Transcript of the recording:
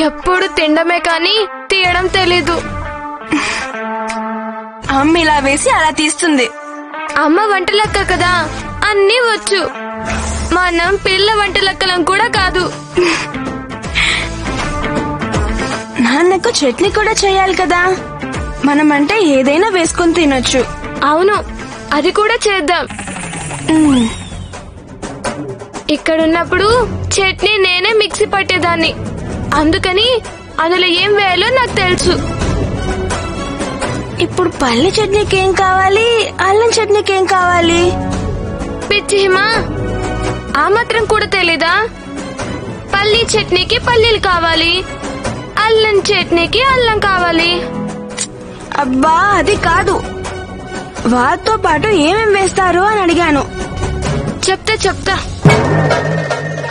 ఎప్పుడు తినడమే కానీ తీయడం తెలీదు అమ్మ ఇలా వేసి అలా తీస్తుంది అమ్మ వంటలక్క కదా అన్నీ వచ్చు మనం పిల్ల వంటలక్కలం కూడా కాదు నాన్నకు చట్నీ కూడా చేయాలి కదా మనమంటే ఏదైనా వేసుకుని తినొచ్చు అవును అది కూడా చేద్దాం మ్మ్. ఇక్కడున్నప్పుడు చట్నీ నేనే మిక్సీ పట్టేదాన్ని అందుకని అందులో ఏం వేయాలో నాకు తెలుసు ఇప్పుడు పల్లి చట్నీకి ఏం కావాలి అల్లం చట్నీకి ఏం కావాలి పిచ్చి హిమా ఆ మాత్రం కూడా తెలీదా పల్లీ చట్నీకి పల్లీలు కావాలి అల్లం చట్నీకి అల్లం కావాలి అబ్బా అది కాదు వాటితో పాటు ఏమేం వేస్తారు అని అడిగాను చెప్తా చెప్తా